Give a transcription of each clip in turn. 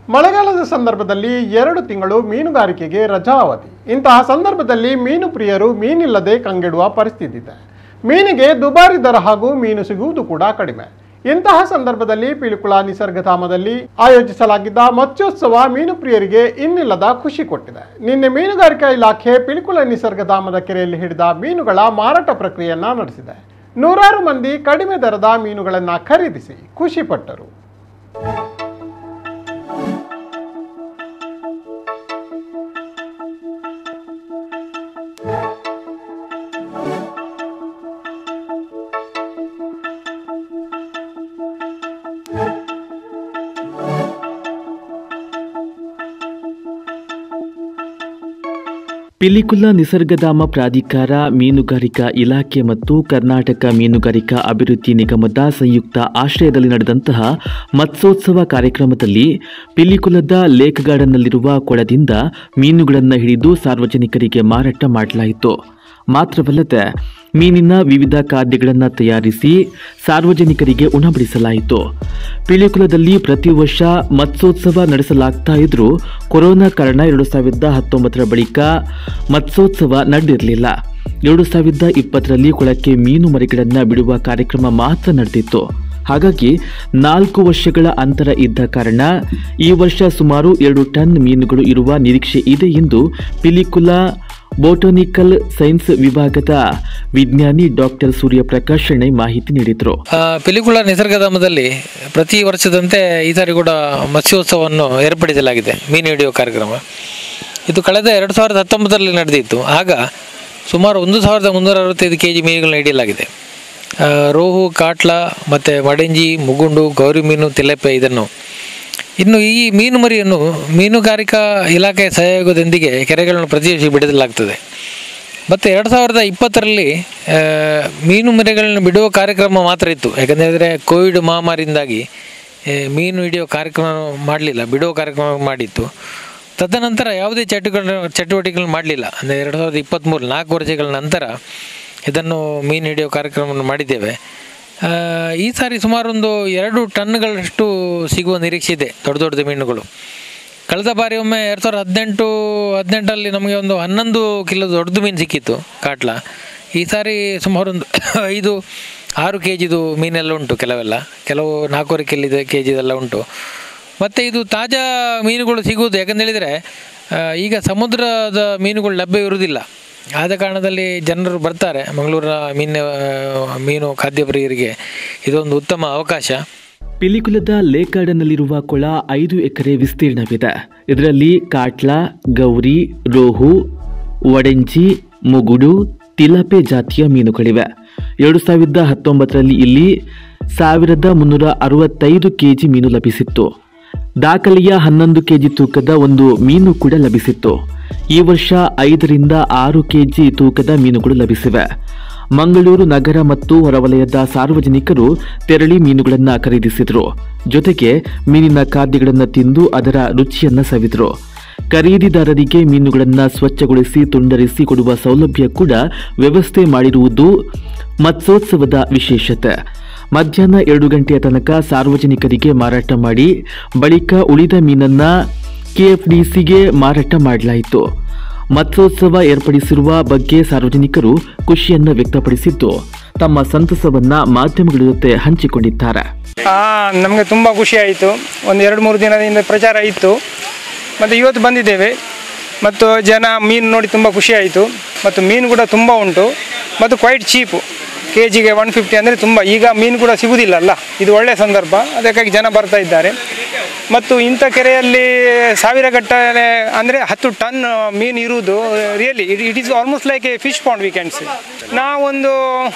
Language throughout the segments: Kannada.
ಮಳೆಗಾಲದ ಸಂದರ್ಭದಲ್ಲಿ ಎರಡು ತಿಂಗಳು ಮೀನುಗಾರಿಕೆಗೆ ರಜಾ ಅವಧಿ ಇಂತಹ ಸಂದರ್ಭದಲ್ಲಿ ಮೀನು ಪ್ರಿಯರು ಮೀನಿಲ್ಲದೆ ಕಂಗೆಡುವ ಪರಿಸ್ಥಿತಿ ಇದೆ ಮೀನಿಗೆ ದುಬಾರಿ ದರ ಹಾಗೂ ಮೀನು ಸಿಗುವುದು ಕೂಡ ಕಡಿಮೆ ಇಂತಹ ಸಂದರ್ಭದಲ್ಲಿ ಪಿಲಿಕುಳ ನಿಸರ್ಗಧಾಮದಲ್ಲಿ ಆಯೋಜಿಸಲಾಗಿದ್ದ ಮತ್ಸ್ಯೋತ್ಸವ ಮೀನು ಪ್ರಿಯರಿಗೆ ಇನ್ನಿಲ್ಲದ ಖುಷಿ ಕೊಟ್ಟಿದೆ ನಿನ್ನೆ ಮೀನುಗಾರಿಕಾ ಇಲಾಖೆ ಪಿಲಿಕುಳ ನಿಸರ್ಗಧಾಮದ ಕೆರೆಯಲ್ಲಿ ಹಿಡಿದ ಮೀನುಗಳ ಮಾರಾಟ ಪ್ರಕ್ರಿಯೆಯನ್ನ ನಡೆಸಿದೆ ನೂರಾರು ಮಂದಿ ಕಡಿಮೆ ದರದ ಮೀನುಗಳನ್ನು ಖರೀದಿಸಿ ಖುಷಿಪಟ್ಟರು ಪಿಲಿಕುಲ ನಿಸರ್ಗಧಾಮ ಪ್ರಾಧಿಕಾರ ಮೀನುಗಾರಿಕಾ ಇಲಾಖೆ ಮತ್ತು ಕರ್ನಾಟಕ ಮೀನುಗಾರಿಕಾ ಅಭಿವೃದ್ಧಿ ನಿಗಮದ ಸಂಯುಕ್ತ ಆಶ್ರಯದಲ್ಲಿ ನಡೆದಂತಹ ಮತ್ಸ್ಯೋತ್ಸವ ಕಾರ್ಯಕ್ರಮದಲ್ಲಿ ಪಿಲಿಕುಲದ ಲೇಕ್ ಗಾರ್ಡನ್ನಲ್ಲಿರುವ ಕೊಳದಿಂದ ಮೀನುಗಳನ್ನು ಹಿಡಿದು ಸಾರ್ವಜನಿಕರಿಗೆ ಮಾರಾಟ ಮಾಡಲಾಯಿತು ಮಾತ್ರವಲ್ಲದೆ ಮೀನಿನ ವಿವಿಧ ಖಾದ್ಯಗಳನ್ನು ತಯಾರಿಸಿ ಸಾರ್ವಜನಿಕರಿಗೆ ಉಣಬಡಿಸಲಾಯಿತು ಪಿಲಿಕುಲದಲ್ಲಿ ಪ್ರತಿ ವರ್ಷ ಮತ್ಸ್ಯೋತ್ಸವ ನಡೆಸಲಾಗ್ತಾ ಇದ್ರೂ ಕೊರೋನಾ ಕಾರಣ ಎರಡು ಸಾವಿರದ ಹತ್ತೊಂಬತ್ತರ ಬಳಿಕ ಮತ್ಸ್ಯೋತ್ಸವ ನಡೆದಿರಲಿಲ್ಲ ಎರಡು ಸಾವಿರದ ಇಪ್ಪತ್ತರಲ್ಲಿ ಕೊಳಕ್ಕೆ ಮೀನು ಮರಿಗಳನ್ನು ಬಿಡುವ ಕಾರ್ಯಕ್ರಮ ಮಾತ್ರ ನಡೆದಿತ್ತು ಹಾಗಾಗಿ ನಾಲ್ಕು ವರ್ಷಗಳ ಅಂತರ ಇದ್ದ ಕಾರಣ ಈ ವರ್ಷ ಸುಮಾರು ಎರಡು ಟನ್ ಮೀನುಗಳು ಇರುವ ನಿರೀಕ್ಷೆ ಇದೆ ಎಂದು ಪಿಲಿಕುಲ ಬೋಟನಿಕಲ್ ಸೈನ್ಸ್ ವಿಭಾಗದ ವಿಜ್ಞಾನಿ ಡಾಕ್ಟರ್ ಸೂರ್ಯಪ್ರಕಾಶ್ ಶೆಣೈ ಮಾಹಿತಿ ನೀಡಿದರು ಆ, ಪಿಲಿಕುಳ ನಿಸರ್ಗಧಾಮದಲ್ಲಿ ಪ್ರತಿ ವರ್ಷದಂತೆ ಈ ಸಾರಿ ಕೂಡ ಮತ್ಸ್ಯೋತ್ಸವವನ್ನು ಏರ್ಪಡಿಸಲಾಗಿದೆ ಮೀನು ಹಿಡಿಯುವ ಕಾರ್ಯಕ್ರಮ ಇದು ಕಳೆದ ಎರಡು ಸಾವಿರದ ಹತ್ತೊಂಬತ್ತರಲ್ಲಿ ನಡೆದಿತ್ತು ಆಗ ಸುಮಾರು ಒಂದು ಸಾವಿರದ ಮುನ್ನೂರ ಅರವತ್ತೈದು ಕೆ ಜಿ ಮೀನುಗಳನ್ನ ಹಿಡಿಯಲಾಗಿದೆ ಆ, ರೋಹು ಕಾಟ್ಲ ಮತ್ತು ಮಡಂಜಿ ಮುಗುಂಡು ಗೌರಿ ಮೀನು ತಿಲೆಪೆ ಇದನ್ನು ಇನ್ನು ಈ ಮೀನು ಮರಿಯನ್ನು ಮೀನುಗಾರಿಕಾ ಇಲಾಖೆ ಸಹಯೋಗದೊಂದಿಗೆ ಕೆರೆಗಳನ್ನು ಪ್ರತಿ ವರ್ಷ ಬಿಡಲಾಗ್ತದೆ ಮತ್ತು ಎರಡು ಸಾವಿರದ ಇಪ್ಪತ್ತರಲ್ಲಿ ಆ, ಮೀನು ಮರಿಗಳನ್ನು ಬಿಡುವ ಕಾರ್ಯಕ್ರಮ ಮಾತ್ರ ಇತ್ತು ಯಾಕಂದರೆ ಕೋವಿಡ್ ಮಹಾಮಾರಿಯಿಂದಾಗಿ ಆ, ಮೀನು ಹಿಡಿಯೋ ಕಾರ್ಯಕ್ರಮ ಮಾಡಲಿಲ್ಲ ಬಿಡುವ ಕಾರ್ಯಕ್ರಮ ಮಾಡಿತ್ತು ತದನಂತರ ಯಾವುದೇ ಚಟುವಟಿಕೆ ಚಟುವಟಿಕೆಗಳನ್ನು ಮಾಡಲಿಲ್ಲ ಅಂದರೆ ಎರಡು ಸಾವಿರದ ಇಪ್ಪತ್ತ್ಮೂರು ನಾಲ್ಕು ವರ್ಷಗಳ ನಂತರ ಇದನ್ನು ಮೀನು ಹಿಡಿಯೋ ಕಾರ್ಯಕ್ರಮವನ್ನು ಮಾಡಿದ್ದೇವೆ ಆ, ಈ ಸಾರಿ ಸುಮಾರು ಒಂದು ಎರಡು ಟನ್ಗಳಷ್ಟು ಸಿಗುವ ನಿರೀಕ್ಷೆ ಇದೆ ದೊಡ್ಡ ದೊಡ್ಡ ಮೀನುಗಳು ಕಳೆದ ಬಾರಿ ಒಮ್ಮೆ ಎರಡು ಸಾವಿರದ ಹದಿನೆಂಟು ಹದಿನೆಂಟರಲ್ಲಿ ನಮಗೆ ಒಂದು ಹನ್ನೊಂದು ಕಿಲೋ ದೊಡ್ಡದು ಮೀನು ಸಿಕ್ಕಿತ್ತು ಕಾಟ್ಲ ಈ ಸಾರಿ ಸುಮಾರು ಒಂದು ಐದು ಆರು ಕೆ ಜಿದು ಮೀನೆಲ್ಲ ಉಂಟು ಕೆಲವೆಲ್ಲ ಕೆಲವು ನಾಲ್ಕೂವರೆ ಕೆ ಕೆ ಜಿದೆಲ್ಲ ಉಂಟು ಮತ್ತು ಇದು ತಾಜಾ ಮೀನುಗಳು ಸಿಗುವುದು ಯಾಕಂತ ಹೇಳಿದರೆ ಆ, ಈಗ ಸಮುದ್ರದ ಮೀನುಗಳು ಲಭ್ಯ ಇರುವುದಿಲ್ಲ ಆದ ಕಾರಣದಲ್ಲಿ ಜನರು ಬರ್ತಾರೆ ಮಂಗಳೂರಿನ ಮೀನು ಮೀನು ಖಾದ್ಯ ಪ್ರಿಯರಿಗೆ ಇದೊಂದು ಉತ್ತಮ ಅವಕಾಶ ಪಿಲಿಕುಲದ ಲೇಕಾಡನಲ್ಲಿರುವ ಕೊಳ ಐದು ಎಕರೆ ವಿಸ್ತೀರ್ಣವಿದೆ ಇದರಲ್ಲಿ ಕಾಟ್ಲ ಗೌರಿ ರೋಹು ಒಡೆಂಜಿ ಮುಗುಡು ತಿಲಪೆ ಜಾತಿಯ ಮೀನುಗಳಿವೆ ಎರಡು ಸಾವಿರದ ಹತ್ತೊಂಬತ್ತರಲ್ಲಿ ಇಲ್ಲಿ ಸಾವಿರದ ಮುನ್ನೂರ ಅರವತ್ತೈದು ಕೆಜಿ ಮೀನು ಲಭಿಸಿತ್ತು ದಾಖಲೆಯ ಹನ್ನೊಂದು ಕೆಜಿ ತೂಕದ ಒಂದು ಮೀನು ಕೂಡ ಲಭಿಸಿತ್ತು ಈ ವರ್ಷ ಐದರಿಂದ ಆರು ಕೆಜಿ ತೂಕದ ಮೀನುಗಳು ಲಭಿಸಿವೆ ಮಂಗಳೂರು ನಗರ ಮತ್ತು ಹೊರವಲಯದ ಸಾರ್ವಜನಿಕರು ತೆರಳಿ ಮೀನುಗಳನ್ನು ಖರೀದಿಸಿದರು ಜೊತೆಗೆ ಮೀನಿನ ಖಾದ್ಯಗಳನ್ನು ತಿಂದು ಅದರ ರುಚಿಯನ್ನ ಸವಿದ್ರು ಖರೀದಿದಾರರಿಗೆ ಮೀನುಗಳನ್ನು ಸ್ವಚ್ಛಗೊಳಿಸಿ ತುಂಡರಿಸಿ ಕೊಡುವ ಸೌಲಭ್ಯ ಕೂಡ ವ್ಯವಸ್ಥೆ ಮಾಡಿರುವುದು ಮತ್ಸ್ಯೋತ್ಸವದ ವಿಶೇಷತೆ ಮಧ್ಯಾಹ್ನ ಎರಡು ಗಂಟೆಯ ತನಕ ಸಾರ್ವಜನಿಕರಿಗೆ ಮಾರಾಟ ಮಾಡಿ ಬಳಿಕ ಉಳಿದ ಮೀನನ್ನ ಕೆಎಫ್ಡಿಸಿಗೆ ಮಾರಾಟ ಮಾಡಲಾಯಿತು ಮತ್ಸ್ಯೋತ್ಸವ ಏರ್ಪಡಿಸಿರುವ ಬಗ್ಗೆ ಸಾರ್ವಜನಿಕರು ಖುಷಿಯನ್ನ ವ್ಯಕ್ತಪಡಿಸಿದ್ದು ತಮ್ಮ ಸಂತಸವನ್ನ ಮಾಧ್ಯಮಗಳ ಜೊತೆ ಹಂಚಿಕೊಂಡಿದ್ದಾರೆ ನಮಗೆ ತುಂಬ ಖುಷಿ ಆಯಿತು ಒಂದು ಎರಡು ಮೂರು ದಿನದಿಂದ ಪ್ರಚಾರ ಇತ್ತು ಮತ್ತು ಇವತ್ತು ಬಂದಿದ್ದೇವೆ ಮತ್ತು ಜನ ಮೀನು ನೋಡಿ ತುಂಬ ಖುಷಿ ಆಯಿತು ಮತ್ತು ಮೀನು ಕೂಡ ತುಂಬ ಉಂಟು ಮತ್ತು ಕ್ವೈಟ್ ಚೀಪು ಕೆ ಜಿಗೆ ಒನ್ ಫಿಫ್ಟಿ ಅಂದರೆ ತುಂಬ ಈಗ ಮೀನು ಕೂಡ ಸಿಗುವುದಿಲ್ಲಲ್ಲ ಇದು ಒಳ್ಳೆಯ ಸಂದರ್ಭ ಅದಕ್ಕಾಗಿ ಜನ ಬರ್ತಾ ಇದ್ದಾರೆ ಮತ್ತು ಇಂಥ ಕೆರೆಯಲ್ಲಿ ಸಾವಿರ ಗಟ್ಟಲೆ ಅಂದರೆ ಹತ್ತು ಟನ್ ಮೀನು ಇರುವುದು really it it is almost like a fish pond we can see ನಾವೊಂದು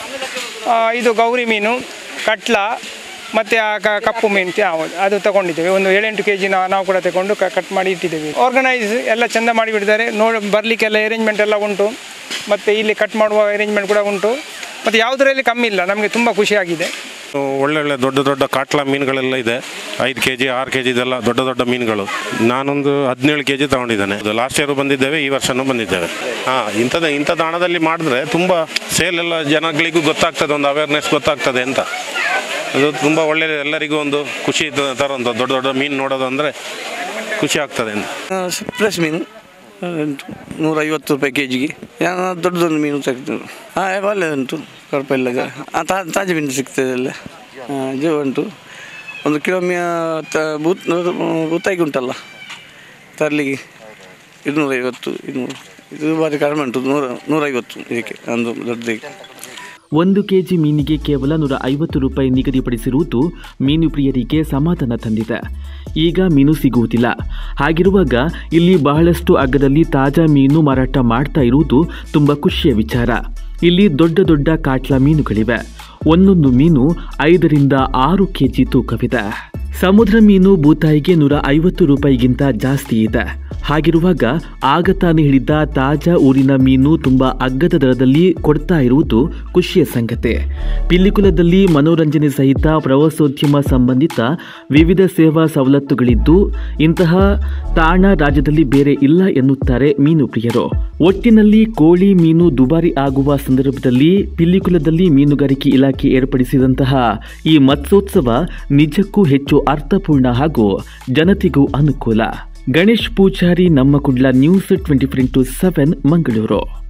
ಆ, ಇದು ಗೌರಿ ಮೀನು ಕಟ್ಲ ಮತ್ತು ಆ ಕ- ಕಪ್ಪು ಮೀನು ಹೌದು ಅದು ತಗೊಂಡಿದ್ದೇವೆ ಒಂದು ಏಳೆಂಟು ಕೆ ಜಿ ನಾವು ಕೂಡ ತಗೊಂಡು ಕಟ್ ಮಾಡಿ ಇಟ್ಟಿದ್ದೇವೆ ಆರ್ಗನೈಸ್ ಎಲ್ಲ ಚೆಂದ ಮಾಡಿಬಿಟ್ಟಿದ್ದಾರೆ ನೋಡಿ ಬರಲಿಕ್ಕೆಲ್ಲ ಅರೇಂಜ್ಮೆಂಟ್ ಎಲ್ಲ ಉಂಟು ಮತ್ತು ಇಲ್ಲಿ ಕಟ್ ಮಾಡುವ ಅರೇಂಜ್ಮೆಂಟ್ ಕೂಡ ಉಂಟು ಮತ್ತು ಯಾವುದರಲ್ಲಿ ಕಮ್ಮಿ ಇಲ್ಲ ನಮಗೆ ತುಂಬ ಖುಷಿಯಾಗಿದೆ ಒಳ್ಳೊಳ್ಳೆ ದೊಡ್ಡ ದೊಡ್ಡ ಕಾಟ್ಲ ಮೀನುಗಳೆಲ್ಲ ಇದೆ ಐದು ಕೆ ಜಿ ಆರು ಕೆ ಜಿದೆಲ್ಲ ದೊಡ್ಡ ದೊಡ್ಡ ಮೀನುಗಳು ನಾನೊಂದು ಹದಿನೇಳು ಕೆ ಜಿ ತಗೊಂಡಿದ್ದೇನೆ ಲಾಸ್ಟ್ ಇಯರ್ ಬಂದಿದ್ದೇವೆ ಈ ವರ್ಷನೂ ಬಂದಿದ್ದೇವೆ ಹಾಂ ಇಂಥದ್ದು ಇಂಥದ್ದು ಹಣದಲ್ಲಿ ಮಾಡಿದ್ರೆ ತುಂಬ ಸೇಲ್ ಎಲ್ಲ ಜನಗಳಿಗೂ ಗೊತ್ತಾಗ್ತದೆ ಒಂದು ಅವೇರ್ನೆಸ್ ಗೊತ್ತಾಗ್ತದೆ ಅಂತ ಅದು ತುಂಬ ಒಳ್ಳೆ ಎಲ್ಲರಿಗೂ ಒಂದು ಖುಷಿ ತ- ತರುವಂಥ ದೊಡ್ಡ ದೊಡ್ಡ ಮೀನು ನೋಡೋದು ಅಂದರೆ ಖುಷಿ ಆಗ್ತದೆ ಅಂತ ಫ್ರೆಶ್ ಮೀನು ಆ, ಉಂಟು ನೂರೈವತ್ತು ರೂಪಾಯಿ ಕೆ ಜಿಗೆ ನಾನು ದೊಡ್ಡದೊಂದು ಮೀನು ತೆಗೆದು ಹಾಂ ಒಳ್ಳೆದುಂಟು ಕುഴപ്പമിಲ್ಲ ಆ, ತಾ- ತಾಜಾ ಮೀನು ಸಿಗ್ತದೆ ಅಲ್ಲ ಜೀವ ಉಂಟು ಒಂದು ಕಿಲೋ ಮೀ ತ- ಬೂತ್ ಬೂತಾಗಿ ಉಂಟಲ್ಲ ತರಲಿಗೆ ಇನ್ನೂರೈವತ್ತು ಇನ್ನೂರು ಇದು ಭಾರಿ ಕಡಿಮೆ ಉಂಟು ನೂರ ನೂರೈವತ್ತು ಇದಕ್ಕೆ ಒಂದು ದೊಡ್ಡದಿಗೆ ಒಂದು ಕೆಜಿ ಮೀನಿಗೆ ಕೇವಲ ನೂರ ಐವತ್ತು ರೂಪಾಯಿ ನಿಗದಿಪಡಿಸಿರುವುದು ಮೀನು ಪ್ರಿಯರಿಗೆ ಸಮಾಧಾನ ತಂದಿದೆ ಈಗ ಮೀನು ಸಿಗುವುದಿಲ್ಲ ಹಾಗಿರುವಾಗ ಇಲ್ಲಿ ಬಹಳಷ್ಟು ಅಗ್ಗದಲ್ಲಿ ತಾಜಾ ಮೀನು ಮಾರಾಟ ಮಾಡ್ತಾ ಇರುವುದು ತುಂಬ ಖುಷಿಯ ವಿಚಾರ ಇಲ್ಲಿ ದೊಡ್ಡ ದೊಡ್ಡ ಕಾಟ್ಲಾ ಮೀನುಗಳಿವೆ ಒಂದೊಂದು ಮೀನು ಐದರಿಂದ ಆರು ಕೆಜಿ ತೂಕವಿದೆ ಸಮುದ್ರ ಮೀನು ಬೂತಾಯಿಗೆ ನೂರ ಐವತ್ತು ರೂಪಾಯಿಗಿಂತ ಜಾಸ್ತಿ ಇದೆ ಹಾಗಿರುವಾಗ ಆಗ ತಾನೇ ಹಿಡಿದ ತಾಜಾ ಊರಿನ ಮೀನು ತುಂಬಾ ಅಗ್ಗದ ದರದಲ್ಲಿ ಕೊಡ್ತಾ ಇರುವುದು ಖುಷಿಯ ಸಂಗತಿ ಪಿಲ್ಲಿಕುಲದಲ್ಲಿ ಮನೋರಂಜನೆ ಸಹಿತ ಪ್ರವಾಸೋದ್ಯಮ ಸಂಬಂಧಿತ ವಿವಿಧ ಸೇವಾ ಸವಲತ್ತುಗಳಿದ್ದು ಇಂತಹ ತಾಣ ರಾಜ್ಯದಲ್ಲಿ ಬೇರೆ ಇಲ್ಲ ಎನ್ನುತ್ತಾರೆ ಮೀನು ಪ್ರಿಯರು ಒಟ್ಟಿನಲ್ಲಿ ಕೋಳಿ ಮೀನು ದುಬಾರಿ ಆಗುವ ಸಂದರ್ಭದಲ್ಲಿ ಪಿಲ್ಲಿಕುಲದಲ್ಲಿ ಮೀನುಗಾರಿಕೆ ಇಲಾಖೆ ಏರ್ಪಡಿಸಿದಂತಹ ಈ ಮತ್ಸೋತ್ಸವ ನಿಜಕ್ಕೂ ಹೆಚ್ಚು ಅರ್ಥಪೂರ್ಣ ಹಾಗೂ ಜನತೆಗೂ ಅನುಕೂಲ ಗಣೇಶ್ ಪೂಜಾರಿ ನಮ್ಮ Kudla news twenty four into seven Mangaluru